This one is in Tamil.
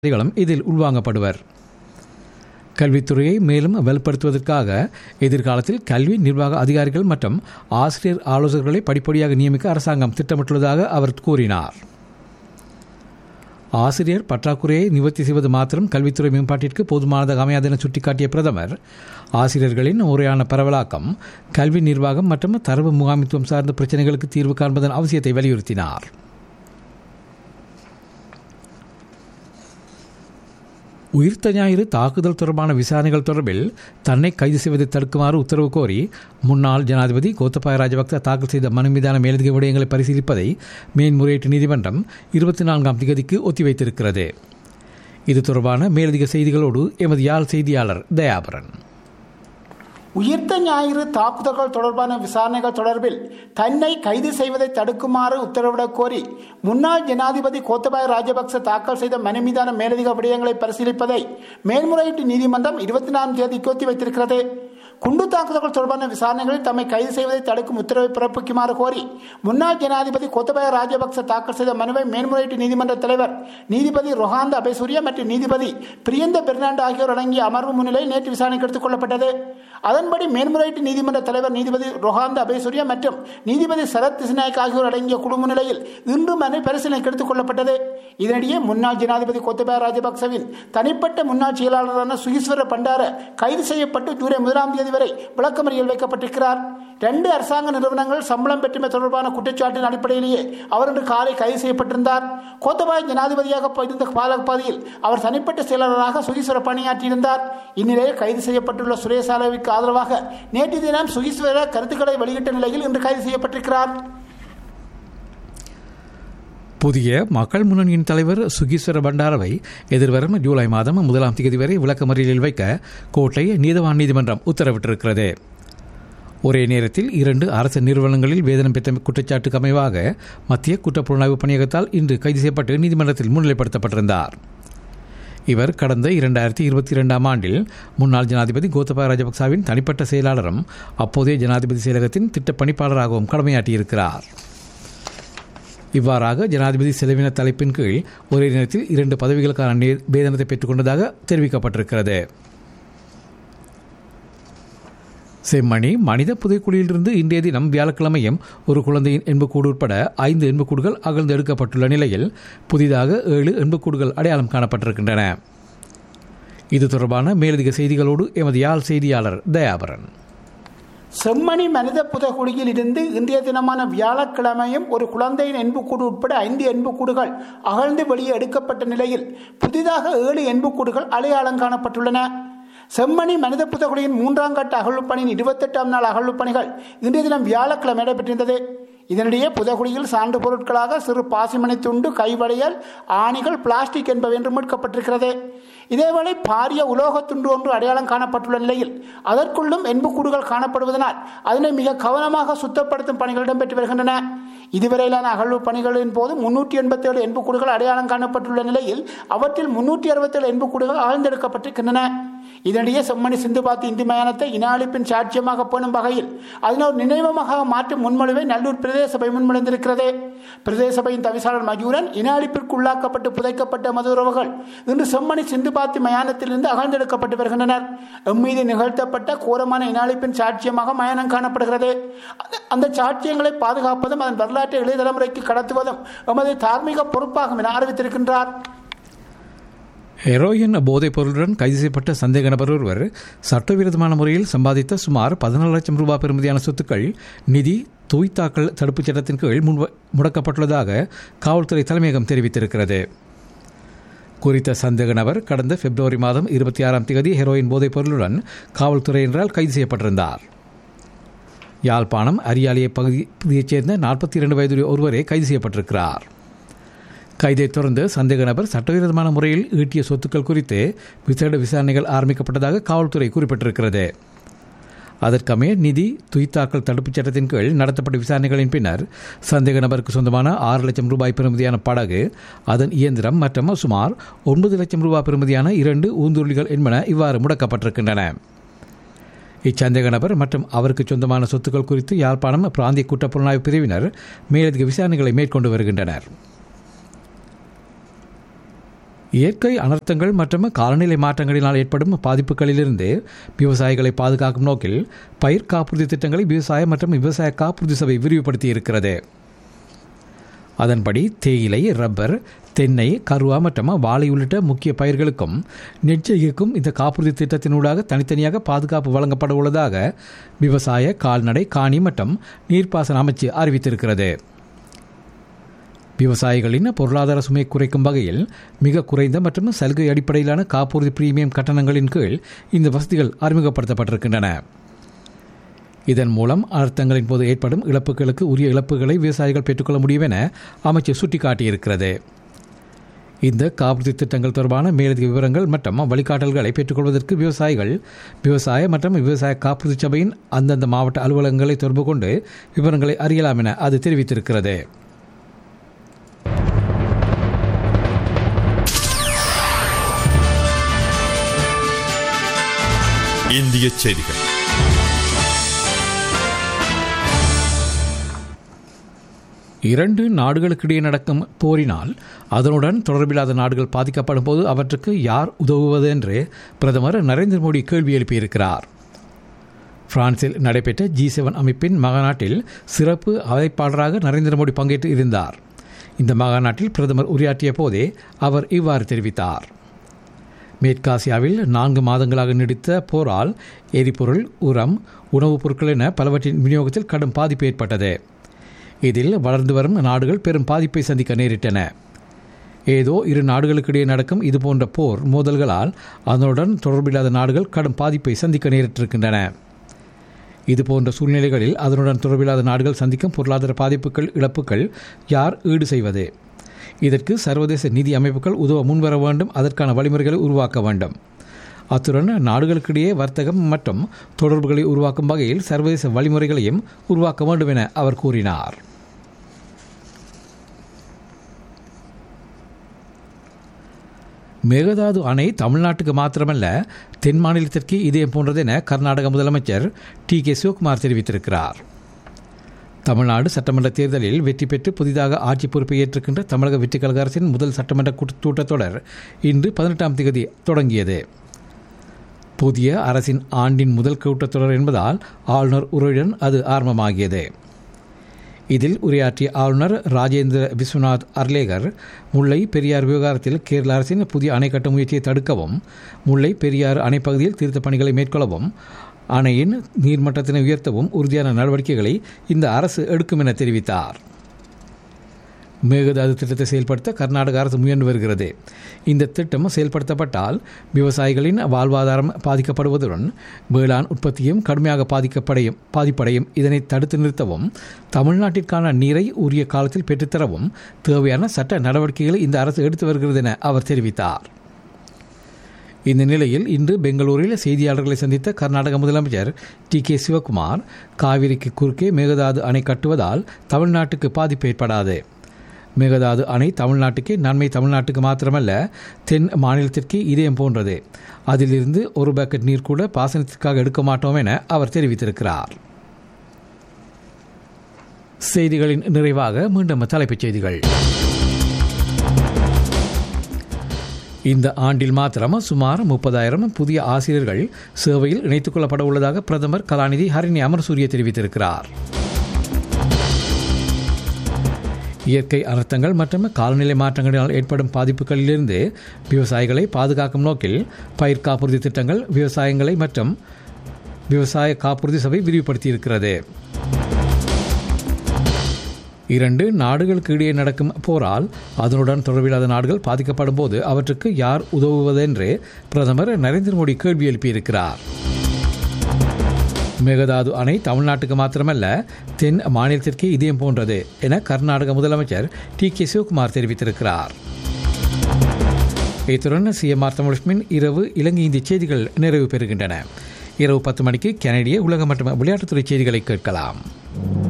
அதிகாரிகளும் இதில் உள்வாங்கப்படுவர் கல்வித்துறையை மேலும் வலுப்படுத்துவதற்காக எதிர்காலத்தில் கல்வி நிர்வாக அதிகாரிகள் மற்றும் ஆசிரியர் ஆலோசகர்களை படிப்படியாக நியமிக்க அரசாங்கம் திட்டமிட்டுள்ளதாக அவர் கூறினார் ஆசிரியர் பற்றாக்குறையை நிவர்த்தி செய்வது மாத்திரம் கல்வித்துறை மேம்பாட்டிற்கு போதுமானதாக அமையாது என சுட்டிக்காட்டிய பிரதமர் ஆசிரியர்களின் முறையான பரவலாக்கம் கல்வி நிர்வாகம் மற்றும் தரவு முகாமித்துவம் சார்ந்த பிரச்சினைகளுக்கு தீர்வு காண்பதன் அவசியத்தை வலியுறுத்தினார் உயிர்த்த ஞாயிறு தாக்குதல் தொடர்பான விசாரணைகள் தொடர்பில் தன்னை கைது செய்வதை தடுக்குமாறு உத்தரவு கோரி முன்னாள் ஜனாதிபதி கோத்தபாய ராஜபக்ச தாக்கல் செய்த மனு மீதான மேலதிக விடயங்களை பரிசீலிப்பதை மேன்முறையீட்டு நீதிமன்றம் இருபத்தி நான்காம் திகதிக்கு ஒத்திவைத்திருக்கிறது இது தொடர்பான மேலதிக செய்திகளோடு எமது யாழ் செய்தியாளர் தயாபரன் உயிர்த்த ஞாயிறு தாக்குதல்கள் தொடர்பான விசாரணைகள் தொடர்பில் தன்னை கைது செய்வதை தடுக்குமாறு உத்தரவிடக் கோரி முன்னாள் ஜனாதிபதி கோத்தபாய ராஜபக்ச தாக்கல் செய்த மனு மீதான மேலதிக விடயங்களை பரிசீலிப்பதை மேல்முறையீட்டு நீதிமன்றம் இருபத்தி நான்கு தேதிக்கு ஒத்தி வைத்திருக்கிறது குண்டு தாக்குதல்கள் தொடர்பான விசாரணைகளில் தம்மை கைது செய்வதை தடுக்கும் உத்தரவை பிறப்பிக்குமாறு கோரி முன்னாள் ஜனாதிபதி கோத்தபாய ராஜபக்ச தாக்கல் செய்த மனுவை மேல்முறையீட்டு நீதிமன்ற தலைவர் நீதிபதி ரொஹாந்த அபேசூரிய மற்றும் நீதிபதி பிரியந்த பெர்னாண்டு ஆகியோர் அடங்கிய அமர்வு முன்னிலையில் நேற்று விசாரணைக்கு எடுத்துக் கொள்ளப்பட்டது அதன்படி மேல்முறையீட்டு நீதிமன்ற தலைவர் நீதிபதி ரொஹாந்த அபேசூரிய மற்றும் நீதிபதி சரத் திசுநாயக் ஆகியோர் அடங்கிய குழு முன்னிலையில் இன்று மனு பரிசீலனைக்கு எடுத்துக் கொள்ளப்பட்டது இதனிடையே முன்னாள் ஜனாதிபதி கோத்தபாய ராஜபக்சவின் தனிப்பட்ட முன்னாள் செயலாளரான சுகீஸ்வர பண்டார கைது செய்யப்பட்டு ஜூலை முதலாம் தேதி வரை விளக்கமறியல் வைக்கப்பட்டிருக்கிறார் ரெண்டு அரசாங்க நிறுவனங்கள் சம்பளம் பெற்றுமை தொடர்பான குற்றச்சாட்டின் அடிப்படையிலேயே அவர் இன்று காலை கைது செய்யப்பட்டிருந்தார் கோத்தபாய ஜனாதிபதியாக இருந்த காலப்பகுதியில் அவர் தனிப்பட்ட செயலாளராக சுகீஸ்வர பணியாற்றியிருந்தார் இந்நிலையில் கைது செய்யப்பட்டுள்ள சுரேசாலவிற்கு ஆதரவாக நேற்று தினம் சுகீஸ்வர கருத்துக்களை வெளியிட்ட நிலையில் இன்று கைது செய்யப்பட்டிருக்கிறார் புதிய மக்கள் முன்னணியின் தலைவர் சுகீஸ்வர பண்டாரவை எதிர்வரும் ஜூலை மாதம் முதலாம் தேதி வரை விளக்கமறியலில் வைக்க கோட்டை நீதவான் நீதிமன்றம் உத்தரவிட்டிருக்கிறது ஒரே நேரத்தில் இரண்டு அரசு நிறுவனங்களில் வேதனம் பெற்ற குற்றச்சாட்டுக்கு அமைவாக மத்திய குற்றப்புலனாய்வு பணியகத்தால் இன்று கைது செய்யப்பட்டு நீதிமன்றத்தில் முன்னிலைப்படுத்தப்பட்டிருந்தார் இவர் கடந்த இரண்டாயிரத்தி இருபத்தி இரண்டாம் ஆண்டில் முன்னாள் ஜனாதிபதி கோத்தபாய ராஜபக்சாவின் தனிப்பட்ட செயலாளரும் அப்போதைய ஜனாதிபதி செயலகத்தின் திட்டப் பணிப்பாளராகவும் கடமையாற்றியிருக்கிறார் இவ்வாறாக ஜனாதிபதி செலவின தலைப்பின் கீழ் ஒரே நேரத்தில் இரண்டு பதவிகளுக்கான வேதனத்தை பெற்றுக்கொண்டதாக தெரிவிக்கப்பட்டிருக்கிறது செம்மணி மனித புதைக்குழியிலிருந்து இன்றைய தினம் வியாழக்கிழமையும் ஒரு குழந்தையின் எண்புக்கூடு உட்பட ஐந்து எண்புக்கூடுகள் அகழ்ந்து எடுக்கப்பட்டுள்ள நிலையில் புதிதாக ஏழு எண்புக்கூடுகள் அடையாளம் காணப்பட்டிருக்கின்றன இது தொடர்பான மேலதிக செய்திகளோடு எமது யாழ் செய்தியாளர் தயாபரன் செம்மணி மனித புதகுழியில் இருந்து இன்றைய தினமான வியாழக்கிழமையும் ஒரு குழந்தையின் எண்புக்கூடு உட்பட ஐந்து எண்புக்கூடுகள் அகழ்ந்து வெளியே எடுக்கப்பட்ட நிலையில் புதிதாக ஏழு எண்புக்கூடுகள் அடையாளம் காணப்பட்டுள்ளன செம்மணி மனித புதகுழியின் மூன்றாம் கட்ட அகழ்வு பணியின் இருபத்தெட்டாம் நாள் அகழ்வு பணிகள் இன்றைய தினம் வியாழக்கிழமை நடைபெற்றிருந்தது இதனிடையே புதகுழியில் சான்று பொருட்களாக சிறு பாசிமணி துண்டு கைவளையல் ஆணிகள் பிளாஸ்டிக் என்பவை என்று மீட்கப்பட்டிருக்கிறது இதேவேளை பாரிய உலோக துண்டு ஒன்று அடையாளம் காணப்பட்டுள்ள நிலையில் அதற்குள்ளும் எண்புக்கூடுகள் காணப்படுவதனால் அதனை மிக கவனமாக சுத்தப்படுத்தும் பணிகள் இடம்பெற்று வருகின்றன இதுவரையிலான அகழ்வு பணிகளின் போது முன்னூற்றி எண்பத்தி ஏழு எண்புக்கூடுகள் அடையாளம் காணப்பட்டுள்ள நிலையில் அவற்றில் முன்னூற்றி அறுபத்தேழு எண்புக்கூடுகள் ஆழ்ந்தெடுக்கப்பட்டிருக்கின்றன இதனிடையே செம்மணி சிந்துபாத்தி இந்து மயானத்தை இன அழிப்பின் சாட்சியமாக பேணும் வகையில் அதனை ஒரு நினைவமாக மாற்றும் முன்மொழிவை நல்லூர் பிரதேச சபை முன்மொழிந்திருக்கிறது பிரதேச சபையின் தவிசாளர் மஜூரன் இன அழிப்பிற்கு உள்ளாக்கப்பட்டு புதைக்கப்பட்ட மதுரவுகள் இன்று செம்மணி சிந்துபாத்தி மயானத்திலிருந்து அகழ்ந்தெடுக்கப்பட்டு வருகின்றனர் எம்மீது நிகழ்த்தப்பட்ட கோரமான இன அழிப்பின் சாட்சியமாக மயானம் காணப்படுகிறது அந்த சாட்சியங்களை பாதுகாப்பதும் அதன் வரலாற்றை இளைய தலைமுறைக்கு கடத்துவதும் எமது தார்மீக பொறுப்பாகும் என அறிவித்திருக்கின்றார் ஹெரோயின் போதைப் பொருளுடன் கைது செய்யப்பட்ட சந்தேக நபர் ஒருவர் சட்டவிரோதமான முறையில் சம்பாதித்த சுமார் பதினாலு லட்சம் ரூபாய் பெறுமதியான சொத்துக்கள் நிதி தூய்த்தாக்கல் தடுப்புச் சட்டத்தின் கீழ் முன் முடக்கப்பட்டுள்ளதாக காவல்துறை தலைமையகம் தெரிவித்திருக்கிறது குறித்த சந்தேக நபர் கடந்த பிப்ரவரி மாதம் இருபத்தி ஆறாம் தேதி ஹெரோயின் போதைப் பொருளுடன் காவல்துறையினரால் கைது செய்யப்பட்டிருந்தார் யாழ்ப்பாணம் அரியாலிய பகுதியைச் சேர்ந்த நாற்பத்தி இரண்டு வயதுடைய ஒருவரே கைது செய்யப்பட்டிருக்கிறார் கைதை தொடர்ந்து சந்தேக நபர் சட்டவிரோதமான முறையில் ஈட்டிய சொத்துக்கள் குறித்து விசேட விசாரணைகள் ஆரம்பிக்கப்பட்டதாக காவல்துறை குறிப்பிட்டிருக்கிறது அதற்கமே நிதி துய்த்தாக்கல் தடுப்புச் சட்டத்தின் கீழ் நடத்தப்பட்ட விசாரணைகளின் பின்னர் சந்தேக நபருக்கு சொந்தமான ஆறு லட்சம் ரூபாய் பெறுமதியான படகு அதன் இயந்திரம் மற்றும் சுமார் ஒன்பது லட்சம் ரூபாய் பெறுமதியான இரண்டு ஊந்துருளிகள் என்பன இவ்வாறு முடக்கப்பட்டிருக்கின்றன இச்சந்தேக நபர் மற்றும் அவருக்கு சொந்தமான சொத்துக்கள் குறித்து யாழ்ப்பாணம் பிராந்திய குற்றப்புலனாய்வு பிரிவினர் மேலதிக விசாரணைகளை மேற்கொண்டு வருகின்றனர் இயற்கை அனர்த்தங்கள் மற்றும் காலநிலை மாற்றங்களினால் ஏற்படும் பாதிப்புகளிலிருந்து விவசாயிகளை பாதுகாக்கும் நோக்கில் பயிர் காப்புறுதி திட்டங்களை விவசாய மற்றும் விவசாய காப்புறுதி சபை விரிவுபடுத்தி இருக்கிறது அதன்படி தேயிலை ரப்பர் தென்னை கருவா மற்றும் வாழை உள்ளிட்ட முக்கிய பயிர்களுக்கும் நெற்செய்கைக்கும் இந்த காப்புறுதி திட்டத்தினூடாக தனித்தனியாக பாதுகாப்பு வழங்கப்பட உள்ளதாக விவசாய கால்நடை காணி மற்றும் நீர்ப்பாசன அமைச்சு அறிவித்திருக்கிறது விவசாயிகளின் பொருளாதார சுமை குறைக்கும் வகையில் மிக குறைந்த மற்றும் சலுகை அடிப்படையிலான காப்புறுதி பிரீமியம் கட்டணங்களின் கீழ் இந்த வசதிகள் அறிமுகப்படுத்தப்பட்டிருக்கின்றன இதன் மூலம் அனர்த்தங்களின் போது ஏற்படும் இழப்புகளுக்கு உரிய இழப்புகளை விவசாயிகள் பெற்றுக்கொள்ள முடியும் என அமைச்சர் சுட்டிக்காட்டியிருக்கிறது இந்த காப்புறுதி திட்டங்கள் தொடர்பான மேலதிக விவரங்கள் மற்றும் வழிகாட்டல்களை பெற்றுக்கொள்வதற்கு விவசாயிகள் விவசாய மற்றும் விவசாய காப்புறுதி சபையின் அந்தந்த மாவட்ட அலுவலகங்களை தொடர்பு கொண்டு விவரங்களை அறியலாம் என அது தெரிவித்திருக்கிறது இந்திய செய்திகள் இரண்டு நாடுகளுக்கிடையே நடக்கும் போரினால் அதனுடன் தொடர்பில்லாத நாடுகள் பாதிக்கப்படும் போது அவற்றுக்கு யார் உதவுவது என்று பிரதமர் நரேந்திர மோடி கேள்வி எழுப்பியிருக்கிறார் பிரான்சில் நடைபெற்ற ஜி செவன் அமைப்பின் மகாநாட்டில் சிறப்பு அழைப்பாளராக நரேந்திர மோடி பங்கேற்று இருந்தார் இந்த மகாநாட்டில் பிரதமர் உரையாற்றிய போதே அவர் இவ்வாறு தெரிவித்தார் மேற்காசியாவில் நான்கு மாதங்களாக நீடித்த போரால் எரிபொருள் உரம் உணவுப் பொருட்கள் என பலவற்றின் விநியோகத்தில் கடும் பாதிப்பு ஏற்பட்டது இதில் வளர்ந்து வரும் நாடுகள் பெரும் பாதிப்பை சந்திக்க நேரிட்டன ஏதோ இரு நாடுகளுக்கிடையே நடக்கும் இதுபோன்ற போர் மோதல்களால் அதனுடன் தொடர்பில்லாத நாடுகள் கடும் பாதிப்பை சந்திக்க நேரிட்டிருக்கின்றன இதுபோன்ற சூழ்நிலைகளில் அதனுடன் தொடர்பில்லாத நாடுகள் சந்திக்கும் பொருளாதார பாதிப்புகள் இழப்புகள் யார் ஈடு செய்வது இதற்கு சர்வதேச நிதி அமைப்புகள் உதவ முன்வர வேண்டும் அதற்கான வழிமுறைகளை உருவாக்க வேண்டும் அத்துடன் நாடுகளுக்கிடையே வர்த்தகம் மற்றும் தொடர்புகளை உருவாக்கும் வகையில் சர்வதேச வழிமுறைகளையும் உருவாக்க வேண்டும் என அவர் கூறினார் மேகதாது அணை தமிழ்நாட்டுக்கு மாத்திரமல்ல தென் மாநிலத்திற்கு இதயம் போன்றது என கர்நாடக முதலமைச்சர் டி கே சிவகுமார் தெரிவித்திருக்கிறார் தமிழ்நாடு சட்டமன்ற தேர்தலில் வெற்றி பெற்று புதிதாக ஆட்சி பொறுப்பை ஏற்றுக்கின்ற தமிழக வெற்றிக் கழக அரசின் முதல் சட்டமன்ற கூட்டத்தொடர் இன்று பதினெட்டாம் தேதி தொடங்கியது புதிய அரசின் ஆண்டின் முதல் கூட்டத்தொடர் என்பதால் ஆளுநர் உரையுடன் அது ஆரம்பமாகியது இதில் உரையாற்றிய ஆளுநர் ராஜேந்திர விஸ்வநாத் அர்லேகர் முல்லை பெரியார் விவகாரத்தில் கேரள அரசின் புதிய அணை கட்டும் முயற்சியை தடுக்கவும் முல்லை பெரியார் அணைப்பகுதியில் திருத்தப் பணிகளை மேற்கொள்ளவும் அணையின் நீர்மட்டத்தினை உயர்த்தவும் உறுதியான நடவடிக்கைகளை இந்த அரசு எடுக்கும் என தெரிவித்தார் மேகதாது திட்டத்தை செயல்படுத்த கர்நாடக அரசு முயன்று வருகிறது இந்த திட்டம் செயல்படுத்தப்பட்டால் விவசாயிகளின் வாழ்வாதாரம் பாதிக்கப்படுவதுடன் வேளாண் உற்பத்தியும் கடுமையாக பாதிக்கப்படையும் பாதிப்படையும் இதனை தடுத்து நிறுத்தவும் தமிழ்நாட்டிற்கான நீரை உரிய காலத்தில் பெற்றுத்தரவும் தேவையான சட்ட நடவடிக்கைகளை இந்த அரசு எடுத்து வருகிறது என அவர் தெரிவித்தார் இந்த நிலையில் இன்று பெங்களூரில் செய்தியாளர்களை சந்தித்த கர்நாடக முதலமைச்சர் டி கே சிவகுமார் காவிரிக்கு குறுக்கே மேகதாது அணை கட்டுவதால் தமிழ்நாட்டுக்கு பாதிப்பு ஏற்படாது மேகதாது அணை தமிழ்நாட்டுக்கே நன்மை தமிழ்நாட்டுக்கு மாத்திரமல்ல தென் மாநிலத்திற்கு இதயம் போன்றது அதிலிருந்து ஒரு பக்கெட் நீர் கூட பாசனத்திற்காக எடுக்க மாட்டோம் என அவர் தெரிவித்திருக்கிறார் செய்திகளின் நிறைவாக மீண்டும் தலைப்புச் செய்திகள் இந்த ஆண்டில் மாத்திரம் சுமார் முப்பதாயிரம் புதிய ஆசிரியர்கள் சேவையில் இணைத்துக் கொள்ளப்பட உள்ளதாக பிரதமர் கலாநிதி ஹரிணி அமர்சூரிய தெரிவித்திருக்கிறார் இயற்கை அனர்த்தங்கள் மற்றும் காலநிலை மாற்றங்களினால் ஏற்படும் பாதிப்புகளிலிருந்து விவசாயிகளை பாதுகாக்கும் நோக்கில் பயிர் காப்புறுதி திட்டங்கள் விவசாயங்களை மற்றும் விவசாய காப்புறுதி சபை விரிவுபடுத்தியிருக்கிறது இரண்டு நாடுகளுக்கு இடையே நடக்கும் போரால் அதனுடன் தொடர்பில்லாத நாடுகள் பாதிக்கப்படும் போது அவற்றுக்கு யார் உதவுவதென்று பிரதமர் நரேந்திர மோடி கேள்வி எழுப்பியிருக்கிறார் மேகதாது அணை தமிழ்நாட்டுக்கு மாத்திரமல்ல தென் மாநிலத்திற்கே இதயம் போன்றது என கர்நாடக முதலமைச்சர் டி கே சிவகுமார் தெரிவித்திருக்கிறார் இத்துடன் சிஎம்ஆர் தமிழ்மின் இரவு இலங்கை இந்திய செய்திகள் நிறைவு பெறுகின்றன இரவு பத்து மணிக்கு கனடிய உலக மற்றும் விளையாட்டுத்துறை செய்திகளை கேட்கலாம்